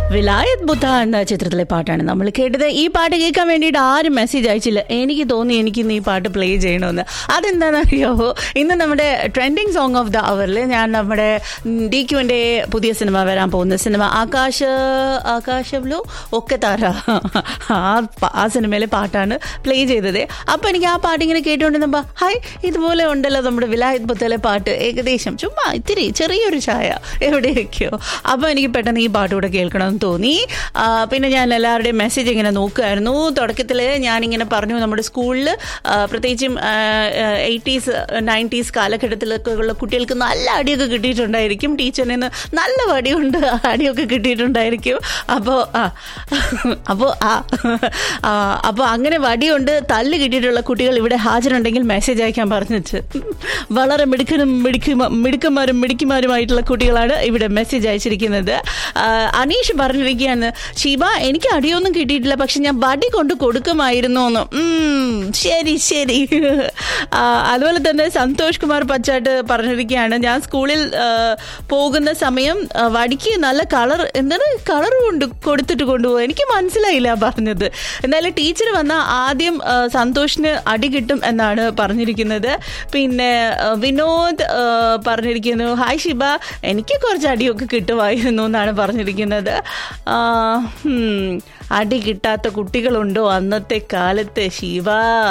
വിലായത് ബുദ്ധ എന്ന ചിത്രത്തിലെ പാട്ടാണ് നമ്മൾ കേട്ടത് ഈ പാട്ട് കേൾക്കാൻ വേണ്ടിയിട്ട് ആരും മെസ്സേജ് അയച്ചില്ല എനിക്ക് തോന്നി എനിക്ക് ഇന്ന് ഈ പാട്ട് പ്ലേ ചെയ്യണമെന്ന് അതെന്താണെന്ന് അറിയാമോ ഇന്ന് നമ്മുടെ ട്രെൻഡിങ് സോങ് ഓഫ് ദ അവറിൽ ഞാൻ നമ്മുടെ ഡി ക്യുവിൻ്റെ പുതിയ സിനിമ വരാൻ പോകുന്ന സിനിമ ആകാശ ആകാശബ്ലു ഒക്കെ താര ആ പ- ആ സിനിമയിലെ പാട്ടാണ് പ്ലേ ചെയ്തത് അപ്പോൾ എനിക്ക് ആ പാട്ട് ഇങ്ങനെ കേട്ടുകൊണ്ടിരുന്നപ്പോൾ ഹായ് ഇതുപോലെ ഉണ്ടല്ലോ നമ്മുടെ വിലായത് ബുദ്ധയിലെ പാട്ട് ഏകദേശം ചുമ്മാ ഇത്തിരി ചെറിയൊരു ചായ എവിടെയൊക്കെയോ അപ്പോൾ എനിക്ക് പെട്ടെന്ന് ഈ പാട്ട് കൂടെ കേൾക്കണമെന്ന് തോന്നി ആ, പിന്നെ ഞാൻ എല്ലാവരുടെയും മെസ്സേജ് ഇങ്ങനെ നോക്കുമായിരുന്നു തുടക്കത്തിൽ ഞാനിങ്ങനെ പറഞ്ഞു നമ്മുടെ സ്കൂളിൽ പ്രത്യേകിച്ചും എയ്റ്റീസ് നയൻറ്റീസ് കാലഘട്ടത്തിലൊക്കെ ഉള്ള കുട്ടികൾക്ക് നല്ല അടിയൊക്കെ കിട്ടിയിട്ടുണ്ടായിരിക്കും ടീച്ചറിൽ നിന്ന് നല്ല വടിയുണ്ട് അടിയൊക്കെ കിട്ടിയിട്ടുണ്ടായിരിക്കും അപ്പോൾ ആ അപ്പോൾ ആ ആ, അപ്പോൾ അങ്ങനെ വടിയുണ്ട് തല്ല് കിട്ടിയിട്ടുള്ള കുട്ടികൾ ഇവിടെ ഹാജരുണ്ടെങ്കിൽ മെസ്സേജ് അയക്കാൻ പറഞ്ഞിട്ട് വളരെ മിടുക്കനും മിടുക്കുമ മിടുക്കന്മാരും മിടുക്കിമാരുമായിട്ടുള്ള കുട്ടികളാണ് ഇവിടെ മെസ്സേജ് അയച്ചിരിക്കുന്നത് ആ, അനീഷ് പറഞ്ഞിരിക്കുകയാണ് ശിവ എനിക്ക് അടിയൊന്നും കിട്ടിയിട്ടില്ല പക്ഷെ ഞാൻ വടി കൊണ്ട് കൊടുക്കുമായിരുന്നു എന്ന് ഉം, ശരി ശരി ആ, അതുപോലെ തന്നെ സന്തോഷ് കുമാർ പച്ചാട്ട് പറഞ്ഞിരിക്കുകയാണ് ഞാൻ സ്കൂളിൽ ആ, പോകുന്ന സമയം ആ, വടിക്ക് നല്ല കളർ എന്താണ് കളർ കൊണ്ട് കൊടുത്തിട്ട് കൊണ്ടുപോകും എനിക്ക് മനസ്സിലായില്ല പറഞ്ഞത് എന്നാലും ടീച്ചർ വന്ന ആദ്യം ആ, സന്തോഷിന് അടി കിട്ടും എന്നാണ് പറഞ്ഞിരിക്കുന്നത് പിന്നെ ആ, വിനോദ് ആ, പറഞ്ഞിരിക്കുന്നു ഹായ് ശിബ എനിക്ക് കുറച്ച് അടിയൊക്കെ കിട്ടുമായിരുന്നു എന്നാണ് പറഞ്ഞിരിക്കുന്നത് ആ, ഉം, അടി കിട്ടാത്ത കുട്ടികളുണ്ടോ അന്നത്തെ കാലത്ത് ശിവ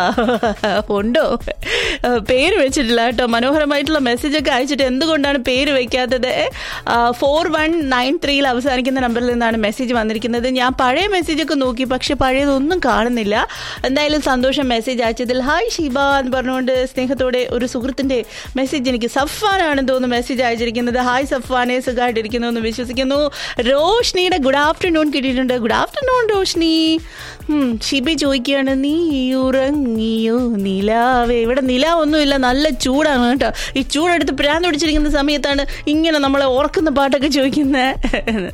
ഉണ്ടോ ആ, പേര് വെച്ചിട്ടില്ല കേട്ടോ മനോഹരമായിട്ടുള്ള മെസ്സേജൊക്കെ അയച്ചിട്ട് എന്തുകൊണ്ടാണ് പേര് വെക്കാത്തത് ഫോർ വൺ നയൻ ത്രീയിൽ അവസാനിക്കുന്ന നമ്പറിൽ നിന്നാണ് മെസ്സേജ് വന്നിരിക്കുന്നത് ഞാൻ പഴയ മെസ്സേജൊക്കെ നോക്കി പക്ഷെ പഴയതൊന്നും കാണുന്നില്ല എന്തായാലും സന്തോഷം മെസ്സേജ് അയച്ചതിൽ ഹായ് ഷീബ എന്ന് പറഞ്ഞുകൊണ്ട് സ്നേഹത്തോടെ ഒരു സുഹൃത്തിന്റെ മെസ്സേജ് എനിക്ക് സഫാനാണെന്ന് തോന്നുന്നു മെസ്സേജ് അയച്ചിരിക്കുന്നത് ഹായ് സഫാനെ സുഖമായിട്ടിരിക്കുന്നു എന്ന് വിശ്വസിക്കുന്നു റോഷ്നിയുടെ ഗുഡ് ആഫ്റ്റർനൂൺ കിട്ടിയിട്ടുണ്ട് ഗുഡ് ആഫ്റ്റർനൂൺ റോഷ്നി ഉം, ഷിബി ചോദിക്കുകയാണ് നീ ഉറങ്ങിയോ നിലാവേ ഇവിടെ നിലാവൊന്നുമില്ല നല്ല ചൂടാണ് കേട്ടോ ഈ ചൂടെടുത്ത് പ്രാന്ത് പിടിച്ചിരിക്കുന്ന സമയത്താണ് ഇങ്ങനെ നമ്മളെ ഓർക്കുന്ന പാട്ടൊക്കെ ചോദിക്കുന്നത്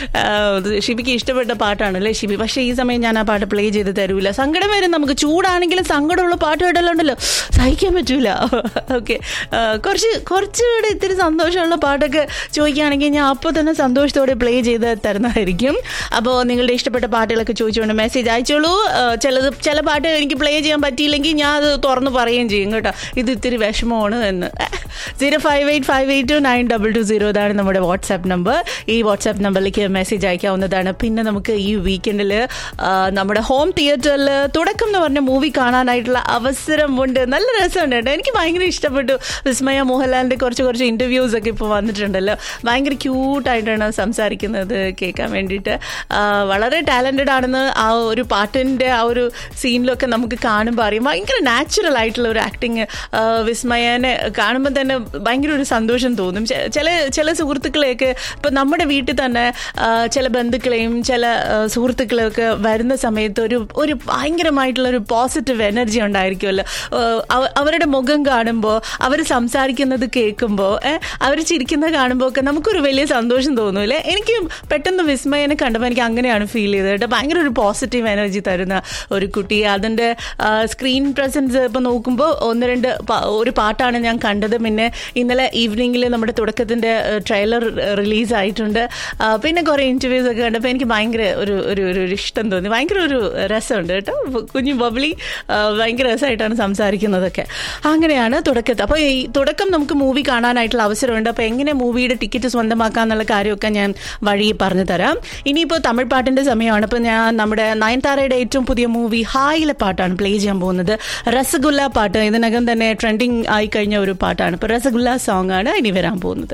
ഷിബിക്ക് ഇഷ്ടപ്പെട്ട പാട്ടാണ് അല്ലേ ഷിബി പക്ഷേ ഈ സമയം ഞാൻ ആ പാട്ട് പ്ലേ ചെയ്ത് തരൂല സങ്കടം വരും നമുക്ക് ചൂടാണെങ്കിലും സങ്കടമുള്ള പാട്ട് കേട്ടല്ലോ ഉണ്ടല്ലോ സഹിക്കാൻ പറ്റൂല ഓക്കെ കുറച്ച് കുറച്ചുകൂടെ ഇത്തിരി സന്തോഷമുള്ള പാട്ടൊക്കെ ചോദിക്കുകയാണെങ്കിൽ ഞാൻ അപ്പോൾ തന്നെ സന്തോഷത്തോടെ പ്ലേ ചെയ്ത് തരുന്നതായിരിക്കും അപ്പോൾ നിങ്ങളുടെ ഇഷ്ടപ്പെട്ട പാട്ടുകളൊക്കെ ചോദിച്ചുകൊണ്ട് മെസ്സേജ് അയച്ചോളൂ ആ, ചിലത് ചില പാട്ട് എനിക്ക് പ്ലേ ചെയ്യാൻ പറ്റിയില്ലെങ്കിൽ ഞാൻ അത് തുറന്ന് പറയുകയും ചെയ്യും കേട്ടോ ഇത് ഇത്തിരി വിഷമമാണ് എന്ന് zero five eight five eight two nine double two zero ഇതാണ് നമ്മുടെ വാട്സാപ്പ് നമ്പർ ഈ വാട്സാപ്പ് നമ്പറിലേക്ക് മെസ്സേജ് അയക്കാവുന്നതാണ് പിന്നെ നമുക്ക് ഈ വീക്കെൻഡിൽ നമ്മുടെ ഹോം തിയേറ്ററിൽ തുടക്കം എന്ന് പറഞ്ഞ മൂവി കാണാനായിട്ടുള്ള അവസരമുണ്ട് നല്ല രസമുണ്ട് കേട്ടോ എനിക്ക് ഭയങ്കര ഇഷ്ടപ്പെട്ടു വിസ്മയ മോഹൻലാലിൻ്റെ കുറച്ച് കുറച്ച് ഇൻ്റർവ്യൂസ് ഒക്കെ ഇപ്പോൾ വന്നിട്ടുണ്ടല്ലോ ഭയങ്കര ക്യൂട്ടായിട്ടാണ് സംസാരിക്കുന്നത് കേൾക്കാൻ വേണ്ടിയിട്ട് ആ, വളരെ ടാലൻറ്റഡ് ആണെന്ന് ആ ഒരു പാട്ടിൻ്റെ ആ ഒരു സീനിലൊക്കെ നമുക്ക് കാണുമ്പോൾ അറിയാം ഭയങ്കര നാച്ചുറൽ ആയിട്ടുള്ള ഒരു ആക്ടിങ് വിസ്മയനെ കാണുമ്പോൾ തന്നെ ഭയങ്കര ഒരു സന്തോഷം തോന്നും ചെ- ചില ചില സുഹൃത്തുക്കളെയൊക്കെ ഇപ്പം നമ്മുടെ വീട്ടിൽ തന്നെ ആ, ചില ബന്ധുക്കളെയും ചില ആ, സുഹൃത്തുക്കളെയൊക്കെ വരുന്ന സമയത്ത് ഒരു ഒരു ഭയങ്കരമായിട്ടുള്ള ഒരു പോസിറ്റീവ് എനർജി ഉണ്ടായിരിക്കുമല്ലോ ആ, അവ- അവരുടെ മുഖം കാണുമ്പോൾ അവർ സംസാരിക്കുന്നത് കേൾക്കുമ്പോൾ അവർ ചിരിക്കുന്നത് കാണുമ്പോൾ ഒക്കെ നമുക്കൊരു വലിയ സന്തോഷം തോന്നൂലേ എനിക്ക് പെട്ടെന്ന് വിസ്മയനെ കണ്ടപ്പോൾ എനിക്ക് അങ്ങനെയാണ് ഫീൽ ചെയ്തത് കേട്ടോ ഭയങ്കര ഒരു പോസിറ്റീവ് എനർജി തരുന്ന ഒരു കുട്ടി അതിൻ്റെ സ്ക്രീൻ പ്രസൻസ് ഇപ്പോൾ നോക്കുമ്പോൾ ഒന്ന് രണ്ട് പ- ഒരു പാട്ടാണ് ഞാൻ കണ്ടത് പിന്നെ ഇന്നലെ ഈവനിങ്ങിൽ നമ്മുടെ തുടക്കത്തിൻ്റെ ട്രെയിലർ റിലീസ് ആയിട്ടുണ്ട് ആ, പിന്നെ കുറേ ഇൻ്റർവ്യൂസ് ഒക്കെ കണ്ടപ്പോൾ എനിക്ക് ഭയങ്കര ഒരു ഒരു ഒരു ഒരു ഇഷ്ടം തോന്നി ഭയങ്കര ഒരു രസമുണ്ട് കേട്ടോ കുഞ്ഞു ബബ്ലി ആ, ഭയങ്കര രസമായിട്ടാണ് സംസാരിക്കുന്നതൊക്കെ അങ്ങനെയാണ് തുടക്കത്തിൽ അപ്പോൾ ഈ തുടക്കം നമുക്ക് മൂവി കാണാനായിട്ടുള്ള അവസരമുണ്ട് അപ്പോൾ എങ്ങനെ മൂവിയുടെ ടിക്കറ്റ് സ്വന്തമാക്കാം എന്നുള്ള കാര്യമൊക്കെ ഞാൻ വഴി പറഞ്ഞു തരാം ഇനിയിപ്പോൾ തമിഴ് പാട്ടിൻ്റെ സമയമാണ് അപ്പോൾ ഞാൻ നമ്മുടെ നയൻതാരയുടെ ഏറ്റവും പുതിയ മൂവി ഹായിലെ പാട്ടാണ് പ്ലേ ചെയ്യാൻ പോകുന്നത് രസഗുല്ല പാട്ട് ഇതിനകം തന്നെ ട്രെൻഡിങ് ആയി കഴിഞ്ഞ ഒരു പാട്ടാണ് ഇപ്പോൾ രസഗുല്ല സോങ് ആണ് ഇനി വരാൻ പോകുന്നത്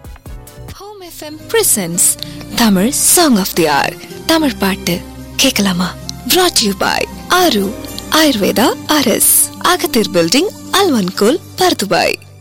home FM presents Tamil song of the hour Tamil பாட்டு கேட்கலாமா brought யூ பாய் ஆரு ஆயுர்வேதா அரஸ் அகத்தீர் பில்டிங் அல்வன்கோல் பர்துபாய்